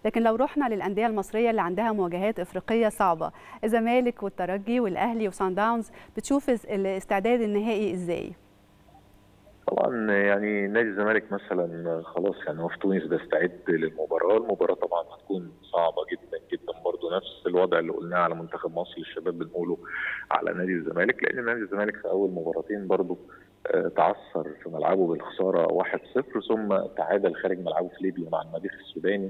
لكن لو رحنا للانديه المصريه اللي عندها مواجهات افريقيه صعبه الزمالك والترجي والاهلي وسان داونز بتشوف الاستعداد النهائي ازاي طبعا يعني نادي الزمالك مثلا خلاص يعني هو في تونس بيستعد للمباراه، المباراه طبعا هتكون صعبه جدا جدا برضه نفس الوضع اللي قلناه على منتخب مصر الشباب بنقوله على نادي الزمالك لان نادي الزمالك في اول مباراتين برضه تعثر في ملعبه بالخساره 1-0 ثم تعادل خارج ملعبه في ليبيا مع المريخ السوداني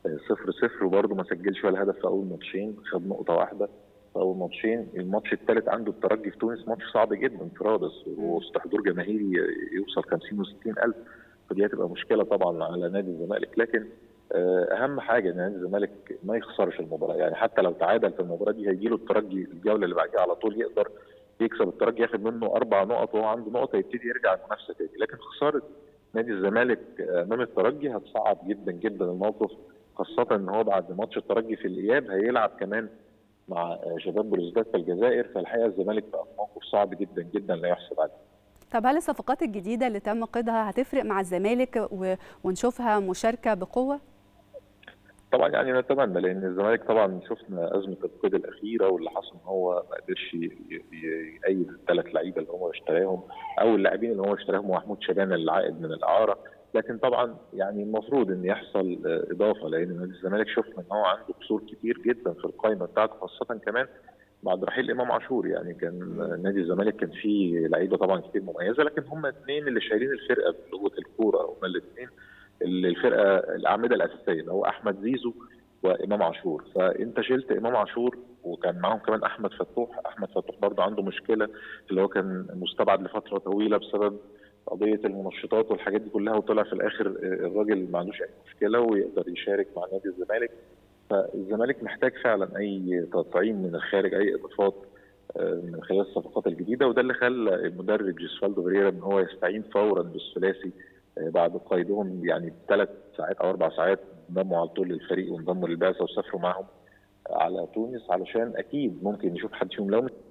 0-0 وبرضه ما سجلش ولا هدف في اول ماتشين خد نقطه واحده في اول ماتشين الماتش الثالث عنده الترجي في تونس ماتش صعب جدا في رادس وسط حضور جماهيري يوصل 50 و60 الف فدي هتبقى مشكله طبعا على نادي الزمالك لكن اهم حاجه ان نادي الزمالك ما يخسرش المباراه يعني حتى لو تعادل في المباراه دي هيجي له الترجي الجوله اللي بعديها على طول يقدر يكسب الترجي ياخد منه اربع نقط وهو عنده نقطه يبتدي يرجع المنافسه تاني لكن خساره نادي الزمالك امام الترجي هتصعب جدا جدا الموقف خاصه ان هو بعد ماتش الترجي في الاياب هيلعب كمان مع شباب بلوزداد في الجزائر فالحقيقه الزمالك بقى في موقف صعب جدا جدا لا يحسب عليه. طب هل الصفقات الجديده اللي تم قيدها هتفرق مع الزمالك و... ونشوفها مشاركه بقوه؟ طبعا يعني نتمنى لان الزمالك طبعا شفنا ازمه القيد الاخيره واللي حصل ان هو ما قدرش يأيد الثلاث لعيبه اللي هو اشتراهم او اللاعبين اللي هو اشتراهم محمود شبانه العائد من الاعاره لكن طبعا يعني المفروض ان يحصل اضافه لان نادي الزمالك شفنا ان هو عنده قصور كتير جدا في القائمه بتاعته خاصه كمان بعد رحيل امام عاشور يعني كان نادي الزمالك كان فيه لعيبه طبعا كتير مميزه لكن هم اثنين اللي شايلين الفرقه بلغه الكوره هم الاثنين الفرقه الاعمده الاساسيه اللي هو احمد زيزو وامام عاشور فانت شلت امام عاشور وكان معاهم كمان احمد فتوح احمد فتوح برضه عنده مشكله اللي هو كان مستبعد لفتره طويله بسبب قضيه المنشطات والحاجات دي كلها وطلع في الاخر الراجل ما عندوش اي مشكله ويقدر يشارك مع نادي الزمالك فالزمالك محتاج فعلا اي تطعيم من الخارج اي اضافات من خلال الصفقات الجديده وده اللي خلى المدرب جيسفالدو بريرا ان هو يستعين فورا بالثلاثي بعد قيدهم يعني ثلاث ساعات او اربع ساعات انضموا على طول للفريق وانضموا للبعثه وسافروا معهم على تونس علشان اكيد ممكن نشوف حد فيهم لو